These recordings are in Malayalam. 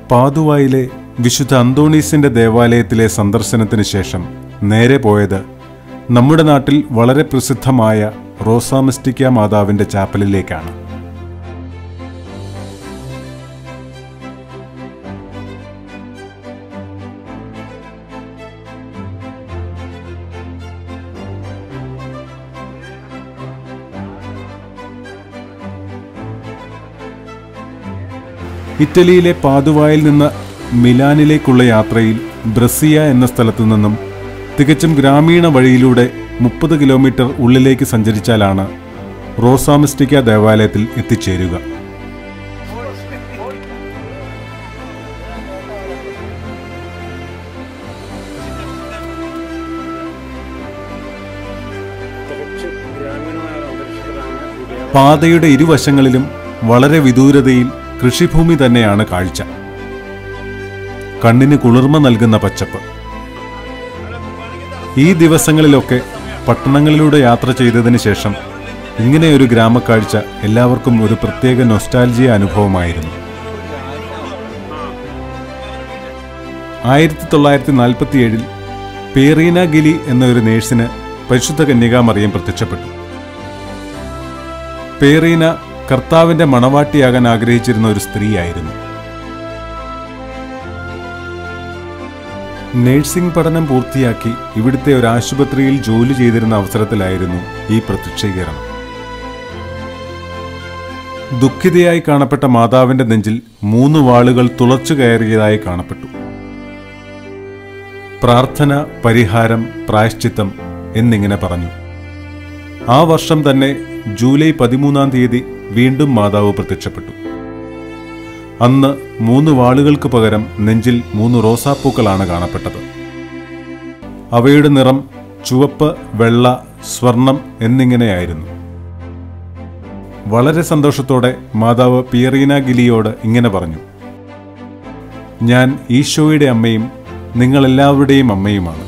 പാതുവായിലെ വിശുദ്ധ അന്തോണീസിന്റെ ദേവാലയത്തിലെ സന്ദർശനത്തിന് ശേഷം നേരെ പോയത് നമ്മുടെ നാട്ടിൽ വളരെ പ്രസിദ്ധമായ റോസാമിസ്റ്റിക്ക മാതാവിന്റെ ചാപ്പലിലേക്കാണ് ഇറ്റലിയിലെ പാതുവായിൽ നിന്ന് മിലാനിലേക്കുള്ള യാത്രയിൽ ബ്രസിയ എന്ന സ്ഥലത്തു നിന്നും തികച്ചും ഗ്രാമീണ വഴിയിലൂടെ മുപ്പത് കിലോമീറ്റർ ഉള്ളിലേക്ക് സഞ്ചരിച്ചാലാണ് റോസാമിസ്റ്റിക്ക ദേവാലയത്തിൽ എത്തിച്ചേരുക പാതയുടെ ഇരുവശങ്ങളിലും വളരെ വിദൂരതയിൽ കൃഷിഭൂമി തന്നെയാണ് കാഴ്ച കണ്ണിന് കുളിർമ നൽകുന്ന പച്ചപ്പ് ഈ ദിവസങ്ങളിലൊക്കെ പട്ടണങ്ങളിലൂടെ യാത്ര ചെയ്തതിന് ശേഷം ഇങ്ങനെ ഒരു ഗ്രാമക്കാഴ്ച എല്ലാവർക്കും ഒരു പ്രത്യേക നൊസ്റ്റാൽജിയ അനുഭവമായിരുന്നു ആയിരത്തി തൊള്ളായിരത്തി നാൽപ്പത്തിയേഴിൽ പേറീന ഗിലി എന്ന ഒരു നേഴ്സിന് പരിശുദ്ധ കന്യകാമറിയം പ്രത്യക്ഷപ്പെട്ടു പേറീന കർത്താവിന്റെ മണവാട്ടിയാകാൻ ആഗ്രഹിച്ചിരുന്ന ഒരു സ്ത്രീയായിരുന്നു നഴ്സിംഗ് പഠനം പൂർത്തിയാക്കി ഇവിടുത്തെ ഒരു ആശുപത്രിയിൽ ജോലി ചെയ്തിരുന്ന അവസരത്തിലായിരുന്നു ഈ പ്രത്യക്ഷീകരണം ദുഃഖിതയായി കാണപ്പെട്ട മാതാവിന്റെ നെഞ്ചിൽ മൂന്ന് വാളുകൾ തുളച്ചു കയറിയതായി കാണപ്പെട്ടു പ്രാർത്ഥന പരിഹാരം പ്രായശ്ചിത്തം എന്നിങ്ങനെ പറഞ്ഞു ആ വർഷം തന്നെ ജൂലൈ പതിമൂന്നാം തീയതി വീണ്ടും മാതാവ് പ്രത്യക്ഷപ്പെട്ടു അന്ന് മൂന്ന് വാളുകൾക്ക് പകരം നെഞ്ചിൽ മൂന്ന് റോസാപ്പൂക്കളാണ് കാണപ്പെട്ടത് അവയുടെ നിറം ചുവപ്പ് വെള്ള സ്വർണം എന്നിങ്ങനെയായിരുന്നു വളരെ സന്തോഷത്തോടെ മാതാവ് പിയറീന ഗിലിയോട് ഇങ്ങനെ പറഞ്ഞു ഞാൻ ഈശോയുടെ അമ്മയും നിങ്ങളെല്ലാവരുടെയും അമ്മയുമാണ്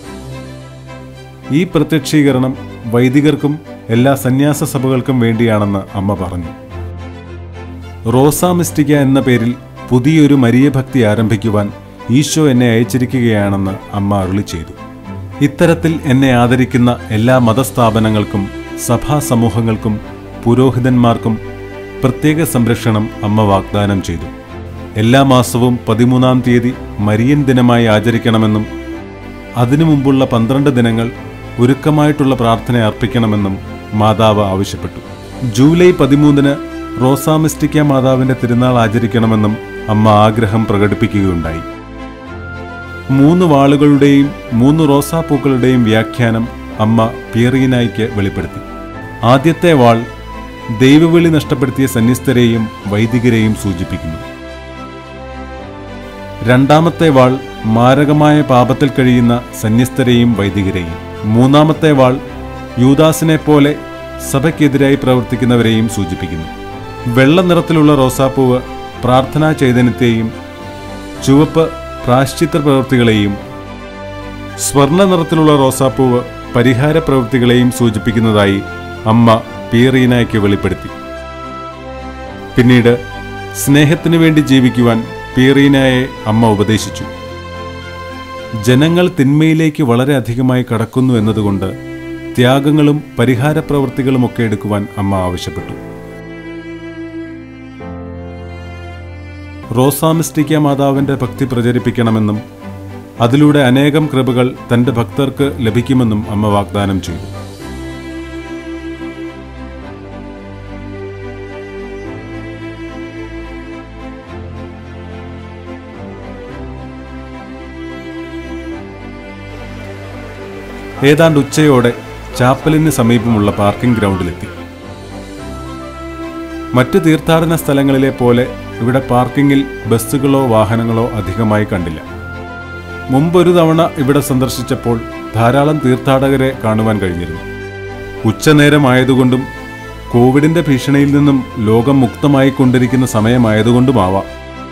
ഈ പ്രത്യക്ഷീകരണം വൈദികർക്കും എല്ലാ സന്യാസ സഭകൾക്കും വേണ്ടിയാണെന്ന് അമ്മ പറഞ്ഞു റോസാമിസ്റ്റിക്ക എന്ന പേരിൽ പുതിയൊരു മരിയഭക്തി ആരംഭിക്കുവാൻ ഈശോ എന്നെ അയച്ചിരിക്കുകയാണെന്ന് അമ്മ അരുളി ചെയ്തു ഇത്തരത്തിൽ എന്നെ ആദരിക്കുന്ന എല്ലാ മതസ്ഥാപനങ്ങൾക്കും സഭാ സമൂഹങ്ങൾക്കും പുരോഹിതന്മാർക്കും പ്രത്യേക സംരക്ഷണം അമ്മ വാഗ്ദാനം ചെയ്തു എല്ലാ മാസവും പതിമൂന്നാം തീയതി മരിയൻ ദിനമായി ആചരിക്കണമെന്നും അതിനു മുമ്പുള്ള പന്ത്രണ്ട് ദിനങ്ങൾ ഒരുക്കമായിട്ടുള്ള പ്രാർത്ഥന അർപ്പിക്കണമെന്നും മാതാവ് ആവശ്യപ്പെട്ടു ജൂലൈ പതിമൂന്നിന് റോസാമിസ്റ്റിക്ക മാതാവിന്റെ തിരുനാൾ ആചരിക്കണമെന്നും അമ്മ ആഗ്രഹം പ്രകടിപ്പിക്കുകയുണ്ടായി മൂന്ന് വാളുകളുടെയും മൂന്ന് റോസാപ്പൂക്കളുടെയും വ്യാഖ്യാനം അമ്മ പിയറീനായിക്ക് വെളിപ്പെടുത്തി ആദ്യത്തെ വാൾ ദൈവവിളി നഷ്ടപ്പെടുത്തിയ സന്യസ്തരെയും വൈദികരെയും സൂചിപ്പിക്കുന്നു രണ്ടാമത്തെ വാൾ മാരകമായ പാപത്തിൽ കഴിയുന്ന സന്യസ്തരെയും വൈദികരെയും മൂന്നാമത്തെ വാൾ യൂദാസിനെ പോലെ സഭയ്ക്കെതിരായി പ്രവർത്തിക്കുന്നവരെയും സൂചിപ്പിക്കുന്നു വെള്ള നിറത്തിലുള്ള റോസാപ്പൂവ് പ്രാർത്ഥനാ ചൈതന്യത്തെയും ചുവപ്പ് പ്രാശ്ചിത്ത പ്രവൃത്തികളെയും സ്വർണ്ണ നിറത്തിലുള്ള റോസാപ്പൂവ് പരിഹാര പ്രവൃത്തികളെയും സൂചിപ്പിക്കുന്നതായി അമ്മ പീറീനായ്ക്ക് വെളിപ്പെടുത്തി പിന്നീട് സ്നേഹത്തിനു വേണ്ടി ജീവിക്കുവാൻ പീറീനായെ അമ്മ ഉപദേശിച്ചു ജനങ്ങൾ തിന്മയിലേക്ക് വളരെ അധികമായി കടക്കുന്നു എന്നതുകൊണ്ട് ത്യാഗങ്ങളും പരിഹാര പ്രവൃത്തികളുമൊക്കെ എടുക്കുവാൻ അമ്മ ആവശ്യപ്പെട്ടു റോസാമിസ്റ്റിക്ക മാതാവിന്റെ ഭക്തി പ്രചരിപ്പിക്കണമെന്നും അതിലൂടെ അനേകം കൃപകൾ തന്റെ ഭക്തർക്ക് ലഭിക്കുമെന്നും അമ്മ വാഗ്ദാനം ചെയ്തു ഏതാണ്ട് ഉച്ചയോടെ ചാപ്പലിന് സമീപമുള്ള പാർക്കിംഗ് ഗ്രൗണ്ടിലെത്തി മറ്റ് തീർത്ഥാടന സ്ഥലങ്ങളിലെ പോലെ ഇവിടെ പാർക്കിങ്ങിൽ ബസ്സുകളോ വാഹനങ്ങളോ അധികമായി കണ്ടില്ല മുമ്പൊരു തവണ ഇവിടെ സന്ദർശിച്ചപ്പോൾ ധാരാളം തീർത്ഥാടകരെ കാണുവാൻ കഴിഞ്ഞിരുന്നു ഉച്ചനേരമായതുകൊണ്ടും കോവിഡിന്റെ ഭീഷണിയിൽ നിന്നും ലോകം മുക്തമായി കൊണ്ടിരിക്കുന്ന സമയമായതുകൊണ്ടുമാവാം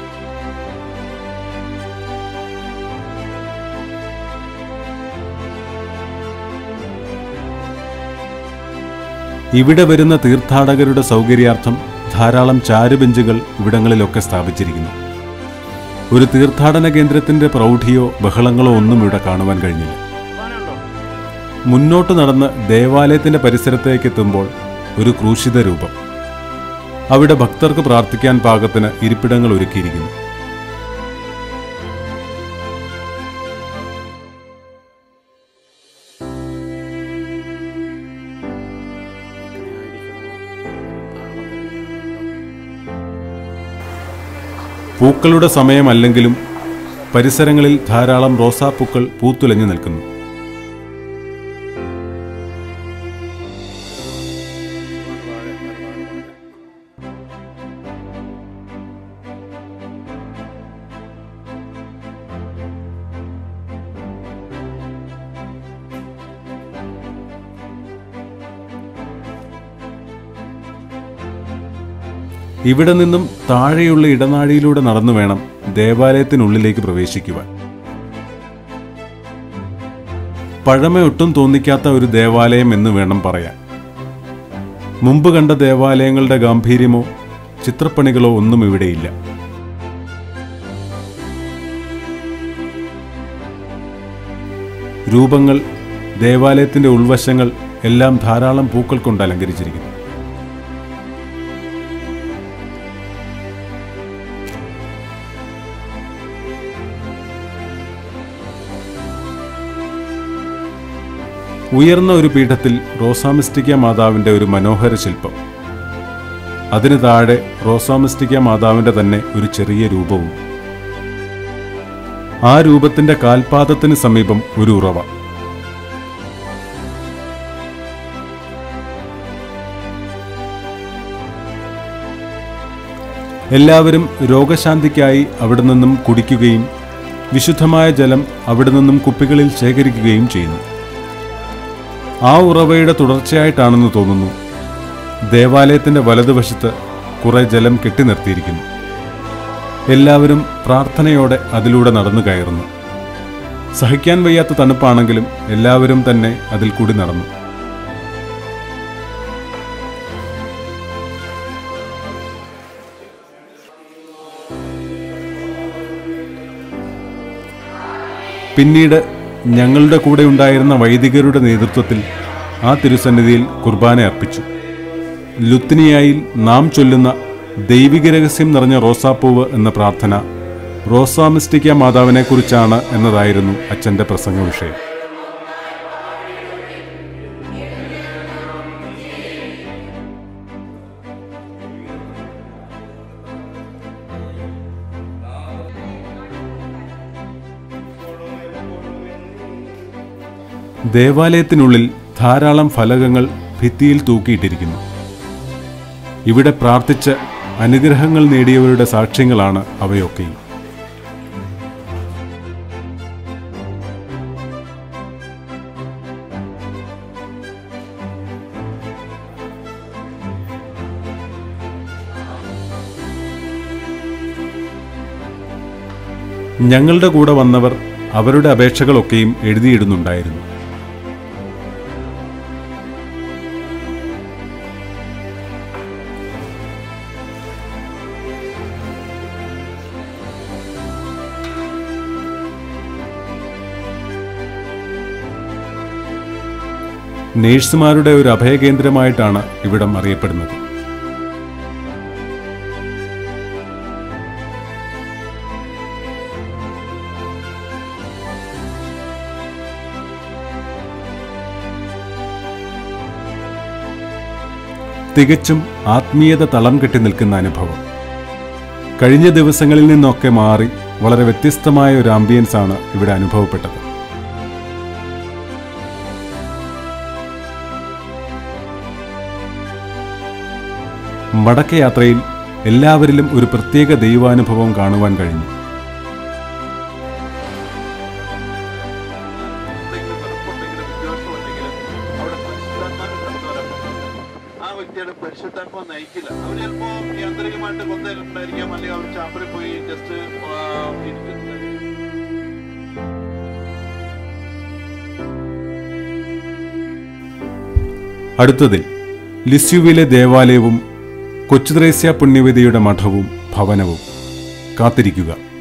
ഇവിടെ വരുന്ന തീർത്ഥാടകരുടെ സൗകര്യാർത്ഥം ധാരാളം ചാരുബെഞ്ചുകൾ ഇവിടങ്ങളിലൊക്കെ സ്ഥാപിച്ചിരിക്കുന്നു ഒരു തീർത്ഥാടന കേന്ദ്രത്തിന്റെ പ്രൗഢിയോ ബഹളങ്ങളോ ഒന്നും ഇവിടെ കാണുവാൻ കഴിഞ്ഞില്ല മുന്നോട്ട് നടന്ന് ദേവാലയത്തിന്റെ പരിസരത്തേക്ക് എത്തുമ്പോൾ ഒരു ക്രൂശിത രൂപം അവിടെ ഭക്തർക്ക് പ്രാർത്ഥിക്കാൻ പാകത്തിന് ഇരിപ്പിടങ്ങൾ ഒരുക്കിയിരിക്കുന്നു പൂക്കളുടെ സമയമല്ലെങ്കിലും പരിസരങ്ങളിൽ ധാരാളം റോസാപ്പൂക്കൾ പൂത്തുലഞ്ഞു നിൽക്കുന്നു ഇവിടെ നിന്നും താഴെയുള്ള ഇടനാഴിയിലൂടെ നടന്നു വേണം ദേവാലയത്തിനുള്ളിലേക്ക് പ്രവേശിക്കുവാൻ പഴമയൊട്ടും തോന്നിക്കാത്ത ഒരു ദേവാലയം എന്ന് വേണം പറയാൻ മുമ്പ് കണ്ട ദേവാലയങ്ങളുടെ ഗാംഭീര്യമോ ചിത്രപ്പണികളോ ഒന്നും ഇവിടെയില്ല രൂപങ്ങൾ ദേവാലയത്തിന്റെ ഉൾവശങ്ങൾ എല്ലാം ധാരാളം പൂക്കൾ കൊണ്ട് അലങ്കരിച്ചിരിക്കുന്നു ഉയർന്ന ഒരു പീഠത്തിൽ റോസാമിസ്റ്റിക്ക മാതാവിന്റെ ഒരു മനോഹര ശില്പം അതിന് താഴെ റോസാമിസ്റ്റിക്ക മാതാവിന്റെ തന്നെ ഒരു ചെറിയ രൂപവും ആ രൂപത്തിന്റെ കാൽപാദത്തിന് സമീപം ഒരു ഉറവ എല്ലാവരും രോഗശാന്തിക്കായി അവിടെ നിന്നും കുടിക്കുകയും വിശുദ്ധമായ ജലം അവിടെ നിന്നും കുപ്പികളിൽ ശേഖരിക്കുകയും ചെയ്യുന്നു ആ ഉറവയുടെ തുടർച്ചയായിട്ടാണെന്ന് തോന്നുന്നു ദേവാലയത്തിന്റെ വലതുവശത്ത് കുറെ ജലം കെട്ടി നിർത്തിയിരിക്കുന്നു എല്ലാവരും പ്രാർത്ഥനയോടെ അതിലൂടെ നടന്നു കയറുന്നു സഹിക്കാൻ വയ്യാത്ത തണുപ്പാണെങ്കിലും എല്ലാവരും തന്നെ അതിൽ കൂടി നടന്നു പിന്നീട് ഞങ്ങളുടെ കൂടെ ഉണ്ടായിരുന്ന വൈദികരുടെ നേതൃത്വത്തിൽ ആ തിരുസന്നിധിയിൽ കുർബാന അർപ്പിച്ചു ലുത്തിനിയായിൽ നാം ചൊല്ലുന്ന ദൈവിക രഹസ്യം നിറഞ്ഞ റോസാപ്പൂവ് എന്ന പ്രാർത്ഥന റോസാമിസ്റ്റിക്ക മാതാവിനെക്കുറിച്ചാണ് എന്നതായിരുന്നു അച്ഛൻ്റെ പ്രസംഗ വിഷയം ദേവാലയത്തിനുള്ളിൽ ധാരാളം ഫലകങ്ങൾ ഭിത്തിയിൽ തൂക്കിയിട്ടിരിക്കുന്നു ഇവിടെ പ്രാർത്ഥിച്ച് അനുഗ്രഹങ്ങൾ നേടിയവരുടെ സാക്ഷ്യങ്ങളാണ് അവയൊക്കെയും ഞങ്ങളുടെ കൂടെ വന്നവർ അവരുടെ അപേക്ഷകളൊക്കെയും എഴുതിയിടുന്നുണ്ടായിരുന്നു നേഴ്സുമാരുടെ ഒരു അഭയകേന്ദ്രമായിട്ടാണ് ഇവിടം അറിയപ്പെടുന്നത് തികച്ചും ആത്മീയത തളം കെട്ടി നിൽക്കുന്ന അനുഭവം കഴിഞ്ഞ ദിവസങ്ങളിൽ നിന്നൊക്കെ മാറി വളരെ വ്യത്യസ്തമായ ഒരു ആംബിയൻസ് ആണ് ഇവിടെ അനുഭവപ്പെട്ടത് മടക്കയാത്രയിൽ എല്ലാവരിലും ഒരു പ്രത്യേക ദൈവാനുഭവം കാണുവാൻ കഴിഞ്ഞു എന്തെങ്കിലും വെറുപ്പുണ്ടെങ്കിലും വിദ്വേഷമുണ്ടെങ്കിലും അവിടെ പരിശുദ്ധാത്മാവിന്റെ കടന്നു വരാൻ പറ്റില്ല ആ വ്യക്തിയുടെ പരിശുദ്ധാത്മാവ് നയിക്കില്ല അവർ ചിലപ്പോ യാന്ത്രികമായിട്ട് കൊന്തയിലുണ്ടായിരിക്കാം അല്ലെങ്കിൽ അവർ ചാമ്പലിൽ പോയി ജസ്റ്റ് ഇരിക്കുന്നുണ്ടായിരിക്കും അടുത്തതിൽ ലിസ്യുവിലെ ദേവാലയവും കൊച്ചുത്രേസ്യ പുണ്യവതിയുടെ മഠവും ഭവനവും കാത്തിരിക്കുക